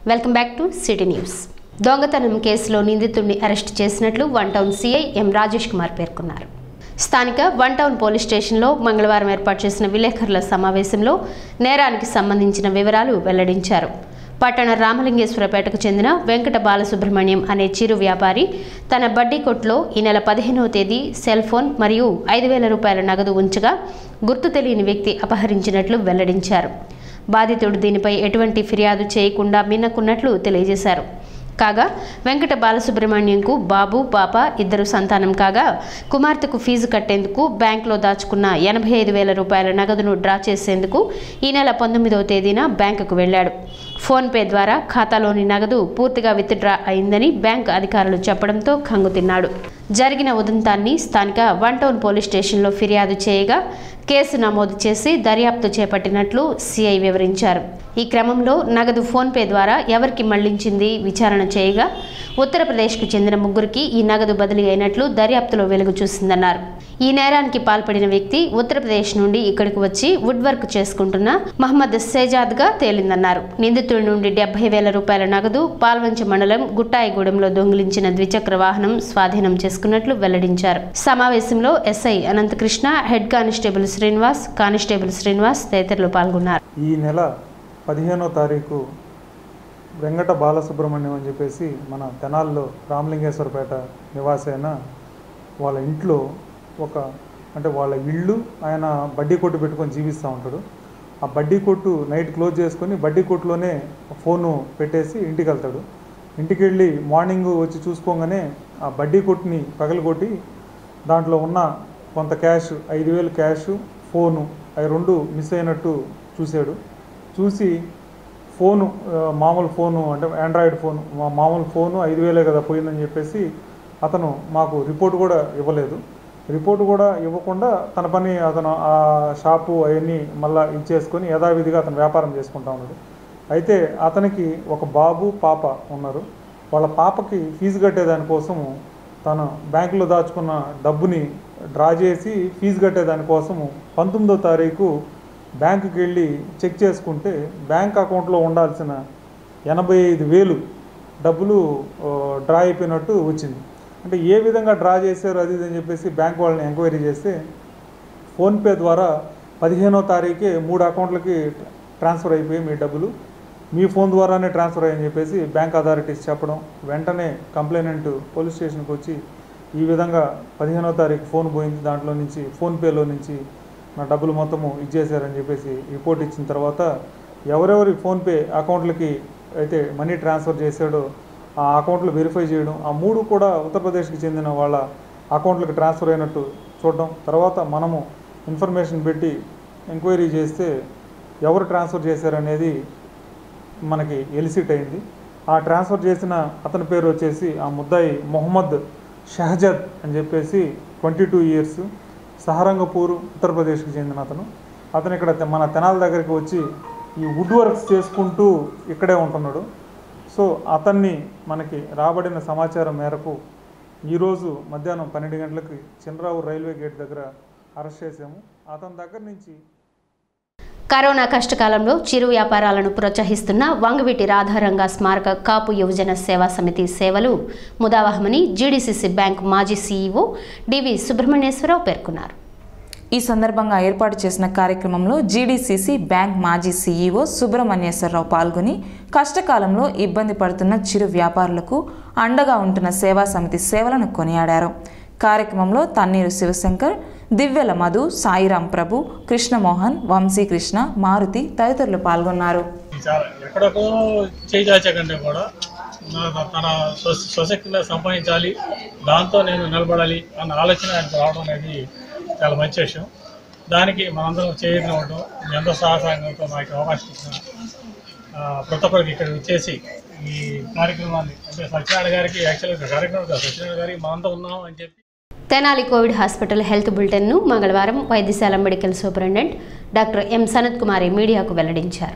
welcome back to city news దొంగతనం కేసులో నిందితుడిని అరెస్ట్ చేసినట్లు one town CI M Rajesh Kumar పేర్కొన్నారు స్థానిక వన్ టౌన్ పోలీస్ స్టేషన్లో మంగళవారం ఏర్పాటు చేసిన విలేకరుల సమావేశంలో నేరానికి సంబంధించిన వివరాలు వెల్లడించారు పట్టణ రామలింగేశ్వరపేటకు చెందిన వెంకట బాలసుబ్రహ్మణ్యం అనే చిరు వ్యాపారి తన బడ్డీ కొట్లో ఈ నెల పదిహేనవ తేదీ సెల్ ఫోన్ మరియు ఐదు వేల రూపాయల నగదు ఉంచగా గుర్తు తెలియని వ్యక్తి అపహరించినట్లు వెల్లడించారు బాధితుడు దీనిపై ఎటువంటి ఫిర్యాదు చేయకుండా మిన్నకున్నట్లు తెలియజేశారు కాగా వెంకట బాలసుబ్రహ్మణ్యంకు బాబు పాప ఇద్దరు సంతానం కాగా కుమార్తెకు ఫీజు కట్టేందుకు బ్యాంకులో దాచుకున్న ఎనభై ఐదు వేల రూపాయల నగదును డ్రా చేసేందుకు ఈ నెల పంతొమ్మిదవ తేదీన బ్యాంకుకు వెళ్ళాడు ఫోన్పే ద్వారా ఖాతాలోని నగదు పూర్తిగా విత్డ్రా అయిందని బ్యాంక్ అధికారులు చెప్పడంతో కంగుతిన్నాడు జరిగిన ఉదంతాన్ని స్థానిక వన్ టౌన్ పోలీస్ స్టేషన్లో ఫిర్యాదు చేయగా కేసు నమోదు చేసి దర్యాప్తు చేపట్టినట్లు సిఐ వివరించారు ఈ క్రమంలో నగదు ఫోన్పే ద్వారా ఎవరికి మళ్లించింది విచారణ చేయగా ఉత్తరప్రదేశ్కు చెందిన ముగ్గురికి ఈ నగదు బదిలీ అయినట్లు దర్యాప్తులో వెలుగు చూసిందన్నారు ఈ నేరానికి పాల్పడిన వ్యక్తి ఉత్తరప్రదేశ్ నుండి ఇక్కడికి వచ్చి వుడ్ వర్క్ చేసుకుంటున్న మహమ్మద్ శేజాద్గా తేలిందన్నారు నిందితుడి నుండి డెబ్బై వేల రూపాయల నగదు పాల్వంచ మండలం గుట్టాయిగూడెంలో దొంగిలించిన ద్విచక్ర వాహనం స్వాధీనం చేసుకున్నట్లు వెల్లడించారు సమావేశంలో SI Anantakrishna head constable Srinivas constable Srinivas తదితరులు పాల్గొన్నారు ఈ నెల పదిహేనో తారీఖు వెంకట బాలసుబ్రహ్మణ్యం అని చెప్పేసి మన తెనాల్లో రామలింగేశ్వరపేట నివాసి అయిన వాళ్ళ ఇంట్లో ఒక అంటే వాళ్ళ ఇల్లు ఆయన బడ్డీ కొట్టు పెట్టుకొని జీవిస్తూ ఉంటాడు ఆ బడ్డీ కొట్టు నైట్ క్లోజ్ చేసుకొని బడ్డీ కొట్టులోనే ఫోను పెట్టేసి ఇంటికి వెళ్తాడు ఇంటికి వెళ్ళి మార్నింగ్ వచ్చి చూసుకోగానే ఆ బడ్డీ కొట్టుని పగలగొట్టి దాంట్లో ఉన్న కొంత క్యాష్ ఐదు వేలు క్యాష్ ఫోను అవి రెండు మిస్ అయినట్టు చూశాడు చూసి ఫోను ఆ, మామూలు ఫోను అంటే ఆండ్రాయిడ్ ఫోను మా మామూలు ఫోను ఐదు వేలే కదా పోయిందని చెప్పేసి అతను మాకు రిపోర్ట్ కూడా ఇవ్వలేదు రిపోర్ట్ కూడా ఇవ్వకుండా తన పని అతను ఆ షాపు అవన్నీ మళ్ళీ ఇచ్చేసుకొని యథావిధిగా అతను వ్యాపారం చేసుకుంటా ఉన్నాడు అయితే అతనికి ఒక బాబు పాప ఉన్నారు వాళ్ళ పాపకి ఫీజు కట్టేదానికోసము తను బ్యాంకులో దాచుకున్న డబ్బుని డ్రా చేసి ఫీజు కట్టేదానికోసము పంతొమ్మిదో తారీఖు బ్యాంకుకి వెళ్ళి చెక్ చేసుకుంటే బ్యాంక్ అకౌంట్లో ఉండాల్సిన ఎనభై ఐదు వేలు డబ్బులు ఆ, డ్రా అయిపోయినట్టు వచ్చింది అంటే ఏ విధంగా డ్రా చేశారు అది ఇది అని చెప్పేసి బ్యాంక్ వాళ్ళని ఎంక్వైరీ చేస్తే ఫోన్పే ద్వారా పదిహేనో తారీఖే మూడు అకౌంట్లకి ట్రాన్స్ఫర్ అయిపోయి మీ డబ్బులు మీ ఫోన్ ద్వారానే ట్రాన్స్ఫర్ అయ్యని చెప్పేసి బ్యాంక్ అథారిటీస్ చెప్పడం వెంటనే కంప్లైనెంట్ పోలీస్ స్టేషన్కి వచ్చి ఈ విధంగా పదిహేనో తారీఖు ఫోన్ పోయింది దాంట్లో నుంచి ఫోన్పేలో నుంచి నా డబ్బులు మొత్తము ఇచ్చేశారని చెప్పేసి రిపోర్ట్ ఇచ్చిన తర్వాత ఎవరెవరి ఫోన్పే అకౌంట్లకి అయితే మనీ ట్రాన్స్ఫర్ చేశాడో ఆ అకౌంట్లు వెరిఫై చేయడం ఆ మూడు కూడా ఉత్తరప్రదేశ్కి చెందిన వాళ్ళ అకౌంట్లకు ట్రాన్స్ఫర్ అయినట్టు చూడడం తర్వాత మనము ఇన్ఫర్మేషన్ పెట్టి ఎంక్వైరీ చేస్తే ఎవరు ట్రాన్స్ఫర్ చేశారనేది మనకి ఎలిసిట్ అయింది ఆ ట్రాన్స్ఫర్ చేసిన అతని పేరు వచ్చేసి ఆ ముద్దాయి మొహమ్మద్ షహజద్ అని చెప్పేసి ట్వంటీ టూ ఇయర్స్ సహరంగపూర్ ఉత్తరప్రదేశ్కి చెందిన అతను అతను ఇక్కడ తె- మన తెనాల దగ్గరికి వచ్చి ఈ వుడ్ వర్క్స్ చేసుకుంటూ ఇక్కడే ఉంటున్నాడు సో అతన్ని మనకి రాబడిన సమాచారం మేరకు ఈరోజు మధ్యాహ్నం పన్నెండు గంటలకి చంద్రావు రైల్వే గేట్ దగ్గర అరెస్ట్ చేసాము అతని దగ్గర నుంచి కరోనా కష్టకాలంలో చిరు వ్యాపారాలను ప్రోత్సహిస్తున్న వంగవీటి రాధారంగ స్మారక కాపు యువజన సేవా సమితి సేవలు ముదావహమని జీడీసీసీ బ్యాంక్ మాజీ సీఈఓ డివి సుబ్రహ్మణ్యేశ్వరరావు పేర్కొన్నారు ఈ సందర్భంగా ఏర్పాటు చేసిన కార్యక్రమంలో జీడీసీసీ బ్యాంక్ మాజీ సీఈఓ సుబ్రహ్మణ్యేశ్వరరావు పాల్గొని కష్టకాలంలో ఇబ్బంది పడుతున్న చిరు వ్యాపారులకు అండగా ఉంటున్న సేవా సమితి సేవలను కొనియాడారు కార్యక్రమంలో తన్నీరు శివశంకర్ దివ్యల మధు సాయిరాం ప్రభు కృష్ణమోహన్ వంశీకృష్ణ మారుతి తదితరులు పాల్గొన్నారు చాలా ఎక్కడికో చేయి చాచకంటే కూడా నా- తన స్వ- స్వశక్తిలో సంపాదించాలి దాంతో నేను నిలబడాలి అన్న ఆలోచన ఆయనకు రావడం అనేది చాలా మంచి విషయం దానికి మనందరం చేయడం ఎంతో సాహసంతో నాకు అవకాశం ఇచ్చిన ఆ, ప్రతి ఒక్కరికి ఇక్కడ వచ్చేసి ఈ కార్యక్రమాన్ని అంటే సత్యనారాయణ గారికి యాక్చువల్గా కార్యక్రమం కాదు సత్యనారాయణ గారికి మనంతా ఉన్నాం అని చెప్పి తెనాలి కోవిడ్ హాస్పిటల్ హెల్త్ బులెటిన్ను మంగళవారం వైద్యశాల medical superintendent doctor M Sanath Kumari మీడియాకు వెల్లడించారు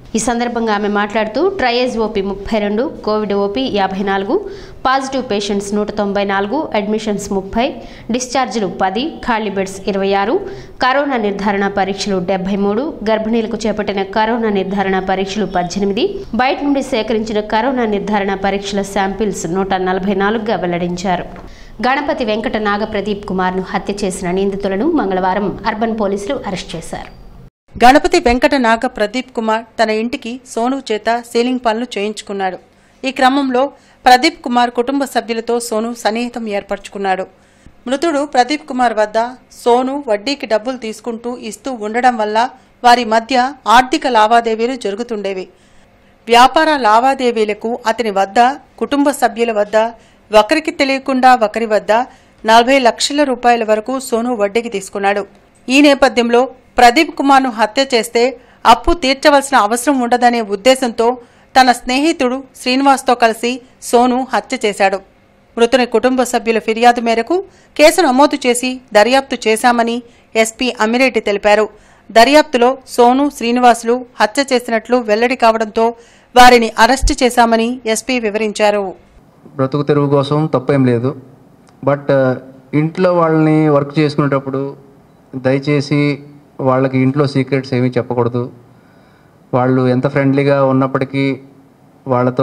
ఈ సందర్భంగా ఆమె మాట్లాడుతూ ట్రయేజ్ ఓపీ ముప్పై రెండు కోవిడ్ ఓపీ యాభై నాలుగు పాజిటివ్ పేషెంట్స్ నూట తొంభై నాలుగు అడ్మిషన్స్ ముప్పై డిశ్చార్జీలు పది ఖాళీ బెడ్స్ ఇరవై ఆరు కరోనా నిర్ధారణ పరీక్షలు డెబ్బై మూడు గర్భిణీలకు చేపట్టిన కరోనా నిర్ధారణ పరీక్షలు పద్దెనిమిది బయట నుండి సేకరించిన కరోనా నిర్ధారణ పరీక్షల శాంపిల్స్ నూట నలభై నాలుగుగా వెల్లడించారు గణపతి వెంకట నాగప్రదీప్ కుమార్ను హత్య చేసిన నిందితులను మంగళవారం అర్బన్ పోలీసులు అరెస్ట్ చేశారు గణపతి వెంకట నాగ ప్రదీప్ కుమార్ తన ఇంటికి సోను చేత సీలింగ్ పనులు చేయించుకున్నాడు ఈ క్రమంలో ప్రదీప్ కుమార్ కుటుంబ సభ్యులతో సోను సన్నిహితం ఏర్పరచుకున్నాడు మృతుడు ప్రదీప్ కుమార్ వద్ద సోను వడ్డీకి డబ్బులు తీసుకుంటూ ఇస్తూ ఉండడం వల్ల వారి మధ్య ఆర్థిక లావాదేవీలు జరుగుతుండేవి వ్యాపార లావాదేవీలకు అతని వద్ద కుటుంబ సభ్యుల వద్ద ఒకరికి తెలియకుండా ఒకరి వద్ద నలభై లక్షల రూపాయల వరకు సోను వడ్డీకి తీసుకున్నాడు ఈ నేపథ్యంలో ప్రదీప్ కుమార్ను హత్య చేస్తే అప్పు తీర్చవలసిన అవసరం ఉండదనే ఉద్దేశంతో తన స్నేహితుడు శ్రీనివాస్తో కలిసి సోను హత్య చేశాడు మృతుని కుటుంబ సభ్యుల ఫిర్యాదు మేరకు కేసు నమోదు చేసి దర్యాప్తు చేశామని ఎస్పీ అమిరెడ్డి తెలిపారు దర్యాప్తులో సోను శ్రీనివాసులు హత్య చేసినట్లు వెల్లడి కావడంతో వారిని అరెస్టు చేశామని ఎస్పీ వివరించారు బ్రతుకు తెరువు కోసం తప్పేం లేదు బట్ ఇంట్లో వాళ్ళని వర్క్ చేసుకునేటప్పుడు దయచేసి వాళ్ళకి ఇంట్లో సీక్రెట్స్ ఏమీ చెప్పకూడదు వాళ్ళు ఎంత ఫ్రెండ్లీగా ఉన్నప్పటికీ వాళ్ళతో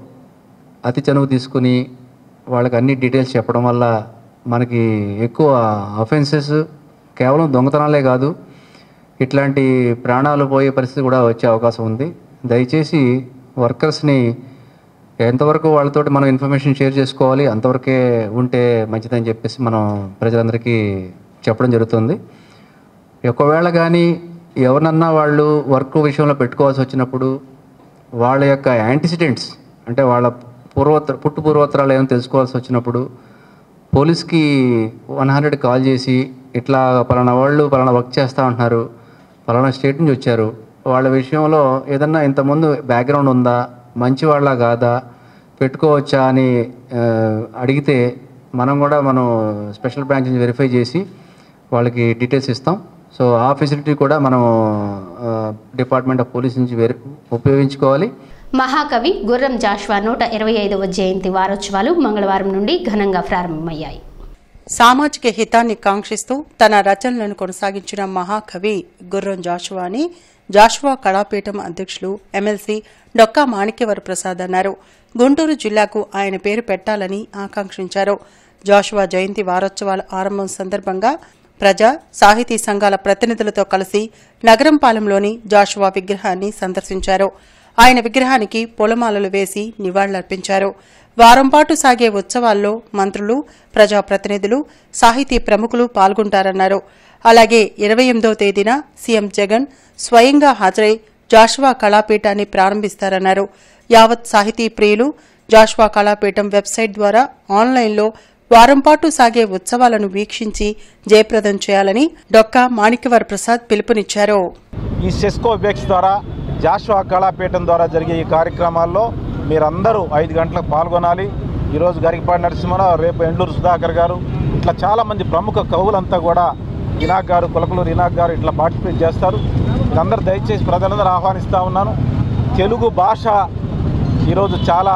అతి చనువు తీసుకుని వాళ్ళకి అన్ని డీటెయిల్స్ చెప్పడం వల్ల మనకి ఎక్కువ అఫెన్సెస్ కేవలం దొంగతనాలే కాదు ఇట్లాంటి ప్రాణాలు పోయే పరిస్థితి కూడా వచ్చే అవకాశం ఉంది దయచేసి వర్కర్స్ని ఎంతవరకు వాళ్ళతోటి మనం ఇన్ఫర్మేషన్ షేర్ చేసుకోవాలి అంతవరకే ఉంటే మంచిదని చెప్పేసి మనం ప్రజలందరికీ చెప్పడం జరుగుతుంది ఒకవేళ కానీ ఎవరినన్నా వాళ్ళు వర్క్ విషయంలో పెట్టుకోవాల్సి వచ్చినప్పుడు వాళ్ళ యొక్క యాంటిసిడెంట్స్ అంటే వాళ్ళ పూర్వోత్తర పుట్టు పూర్వోత్తరాలు ఏమైనా తెలుసుకోవాల్సి వచ్చినప్పుడు పోలీస్కి వన్ హండ్రెడ్ కాల్ చేసి ఇట్లా పలానా వాళ్ళు పలానా వర్క్ చేస్తూ ఉంటున్నారు పలానా స్టేట్ నుంచి వచ్చారు వాళ్ళ విషయంలో ఏదన్నా ఇంతకుముందు బ్యాక్గ్రౌండ్ ఉందా మంచి వాళ్ళ కాదా పెట్టుకోవచ్చా అని ఆ, అడిగితే మనం కూడా మనం స్పెషల్ బ్రాంచ్ నుంచి వెరిఫై చేసి వాళ్ళకి డీటెయిల్స్ ఇస్తాం సో ఆ ఫెసిలిటీ కూడా మనం డిపార్ట్మెంట్ ఆఫ్ పోలీస్ నుంచి వెరి ఉపయోగించుకోవాలి మహాకవి గుర్రం జాష్వా నూట ఇరవై ఐదవ జయంతి వారోత్సవాలు మంగళవారం నుండి ఘనంగా ప్రారంభమయ్యాయి సామాజిక హితాన్ని కాంక్షిస్తూ తన రచనలను కొనసాగించిన మహాకవి గుర్రం జాషువా అని జాషువా కళాపీఠం అధ్యక్షులు ఎమ్మెల్సీ డొక్కా మాణిక్యవర ప్రసాద్ అన్నారు గుంటూరు జిల్లాకు ఆయన పేరు పెట్టాలని ఆకాంక్షించారు జాషువా జయంతి వారోత్సవాల ఆరంభం సందర్భంగా ప్రజా సాహితీ సంఘాల ప్రతినిధులతో కలిసి నగరంపాలెంలోని జాషువా విగ్రహాన్ని సందర్శించారు ఆయన విగ్రహానికి పూలమాలలు వేసి నివాళులర్పించారు వారం పాటు సాగే ఉత్సవాల్లో మంత్రులు ప్రజాప్రతినిధులు సాహితీ ప్రముఖులు పాల్గొంటారన్నారు అలాగే ఇరవై ఎనిమిదవ తేదీన సీఎం జగన్ స్వయంగా హాజరై జాషువా కళాపీఠాన్ని ప్రారంభిస్తారన్నారు యావత్ సాహితీ ప్రియులు జాషువా కళాపీఠం వెబ్సైట్ ద్వారా ఆన్లైన్లో వారం పాటు సాగే ఉత్సవాలను వీక్షించి జయప్రదం చేయాలని డొక్కా మాణిక్యవర ప్రసాద్ పిలుపునిచ్చారు ఈ సెస్కో బేక్స్ ద్వారా జాషువా కళాపీఠం ద్వారా జరిగే ఈ కార్యక్రమాల్లో మీరందరూ ఐదు గంటలకు పాల్గొనాలి ఈరోజు గరికపాటి నరసింహరావు రేపు ఎండూరు సుధాకర్ గారు ఇట్లా చాలామంది ప్రముఖ కవులంతా కూడా ఇనాక్ గారు కులకలూరు ఇనాక్ గారు ఇట్లా పార్టిసిపేట్ చేస్తారు మీరందరూ దయచేసి ప్రజలందరూ ఆహ్వానిస్తూ ఉన్నాను తెలుగు భాష ఈరోజు చాలా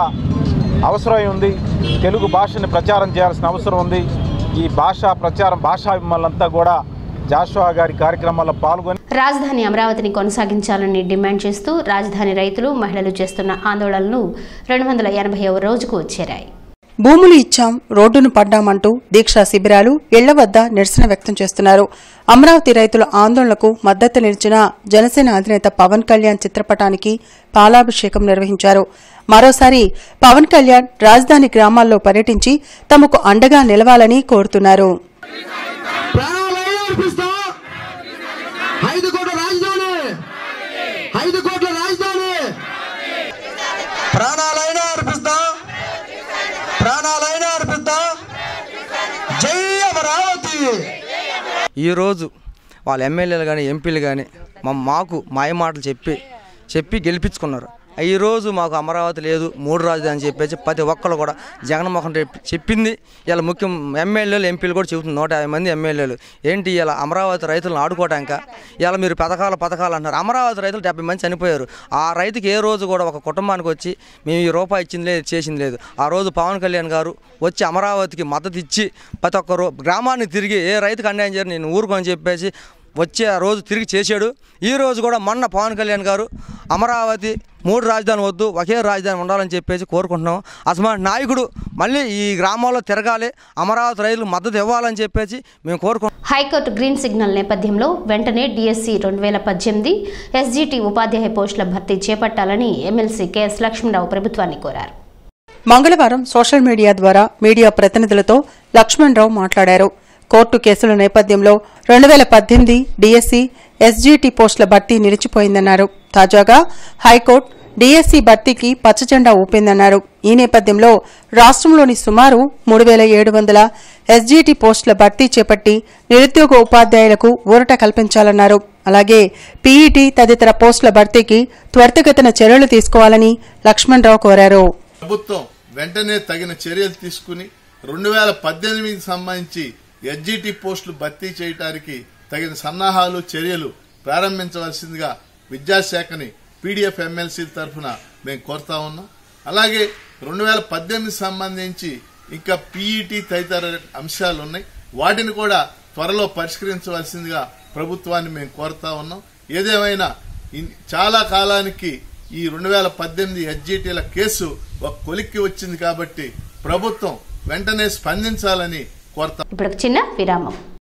అవసరమై ఉంది తెలుగు భాషని ప్రచారం చేయాల్సిన అవసరం ఉంది ఈ భాషా ప్రచారం భాషాభిమానులంతా కూడా జాషువా గారి కార్యక్రమాల్లో పాల్గొని రాజధాని అమరావతిని కొనసాగించాలని డిమాండ్ చేస్తూ రాజధాని రైతులు మహిళలు చేస్తున్న ఆందోళనలు రెండు వందల ఎనభైవ రోజుకు చేరాయి భూములు ఇచ్చాం రోడ్డును పడ్డామంటూ దీక్షా శిబిరాలు ఇళ్ల వద్ద నిరసన వ్యక్తం చేస్తున్నారు అమరావతి రైతుల ఆందోళనకు మద్దతు నిలిచిన జనసేన అధినేత పవన్ కళ్యాణ్ చిత్రపటానికి పాలాభిషేకం నిర్వహించారు మరోసారి పవన్ కళ్యాణ్ రాజధాని గ్రామాల్లో పర్యటించి తమకు అండగా నిలవాలని కోరుతున్నారు ప్రాణాలైనా అర్పిస్తా ఐదు కోట్ల రాజధాని ఐదు కోట్ల రాజధాని ప్రాణాలైనా అర్పిస్తా ప్రాణాలైనా అర్పిస్తా జై అమరావతి ఈరోజు వాళ్ళ ఎమ్మెల్యేలు కానీ ఎంపీలు కానీ మా మాకు మాయ మాటలు చెప్పి చెప్పి గెలిపించుకున్నారు ఈరోజు మాకు అమరావతి లేదు మూడు రాజధాని అని చెప్పేసి ప్రతి ఒక్కరు కూడా జగన్మోహన్ రెడ్డి చెప్పింది ఇలా ముఖ్యం ఎమ్మెల్యేలు ఎంపీలు కూడా చెబుతుంది నూట యాభై మంది ఎమ్మెల్యేలు ఏంటి ఇలా అమరావతి రైతులను ఆడుకోవటానిక ఇలా మీరు పథకాలు పథకాలు అంటున్నారు అమరావతి రైతులు డెబ్బై మంది చనిపోయారు ఆ రైతుకి ఏ రోజు కూడా ఒక కుటుంబానికి వచ్చి మేము ఈ రూపాయి ఇచ్చింది లేదు చేసింది లేదు ఆ రోజు పవన్ కళ్యాణ్ గారు వచ్చి అమరావతికి మద్దతు ఇచ్చి ప్రతి ఒక్క రో గ్రామాన్ని తిరిగి ఏ రైతుకు అన్యాయం చేయరు నేను ఊరుకొని చెప్పేసి వచ్చే ఆ రోజు తిరిగి చేశాడు ఈ రోజు కూడా మొన్న పవన్ కళ్యాణ్ గారు అమరావతి మూడు రాజధాని వద్దు ఒకే రాజధాని ఉండాలని చెప్పేసి కోరుకుంటున్నాం అసలు నాయకుడు మళ్ళీ ఈ గ్రామాల్లో తిరగాలి అమరావతి రైతులకు మద్దతు ఇవ్వాలని చెప్పేసి మేము కోరుకుంటున్నాం హైకోర్టు గ్రీన్ సిగ్నల్ నేపథ్యంలో వెంటనే డిఎస్సి రెండు వేల పద్దెనిమిది ఎస్జిటి ఉపాధ్యాయ పోస్టుల భర్తీ చేపట్టాలని ఎమ్మెల్సీ కెఎస్ లక్ష్మణరావు ప్రభుత్వాన్ని కోరారు మంగళవారం సోషల్ మీడియా ద్వారా మీడియా ప్రతినిధులతో లక్ష్మణరావు మాట్లాడారు కోర్టు కేసుల నేపథ్యంలో రెండు వేల పద్దెనిమిది డిఎస్సి ఎస్జీటీ పోస్టుల భర్తీ నిలిచిపోయిందన్నారు తాజాగా హైకోర్టు డిఎస్సి భర్తీకి పచ్చజెండా ఊపిందన్నారు ఈ నేపథ్యంలో రాష్ట్రంలోని సుమారు మూడు వేల ఏడు వందల ఎస్జీటీ పోస్టుల భర్తీ చేపట్టి నిరుద్యోగ ఉపాధ్యాయులకు ఊరట కల్పించాలన్నారు అలాగే పీఈటీ తదితర పోస్టుల భర్తీకి త్వరితగతిన చర్యలు తీసుకోవాలని లక్ష్మణరావు కోరారు ప్రభుత్వం వెంటనే తగిన చర్యలు తీసుకుని రెండు వేల పద్దెనిమిదికి సంబంధించి ఎస్జిటి పోస్టులు భర్తీ చేయడానికి తగిన సన్నాహాలు చర్యలు ప్రారంభించవలసిందిగా విద్యాశాఖని పీడీఎఫ్ ఎమ్మెల్సీ తరఫున మేము కోరుతా ఉన్నాం అలాగే రెండు వేల పద్దెనిమిది సంబంధించి ఇంకా పీఈటీ తదితర అంశాలు ఉన్నాయి వాటిని కూడా త్వరలో పరిష్కరించవలసిందిగా ప్రభుత్వాన్ని మేము కోరుతా ఉన్నాం ఏదేమైనా ఇన్- చాలా కాలానికి ఈ రెండు వేల పద్దెనిమిది ఎస్జిటీల కేసు ఒక కొలిక్కి వచ్చింది కాబట్టి ప్రభుత్వం వెంటనే స్పందించాలని కోరుతా ఇప్పుడు ఒక చిన్న విరామం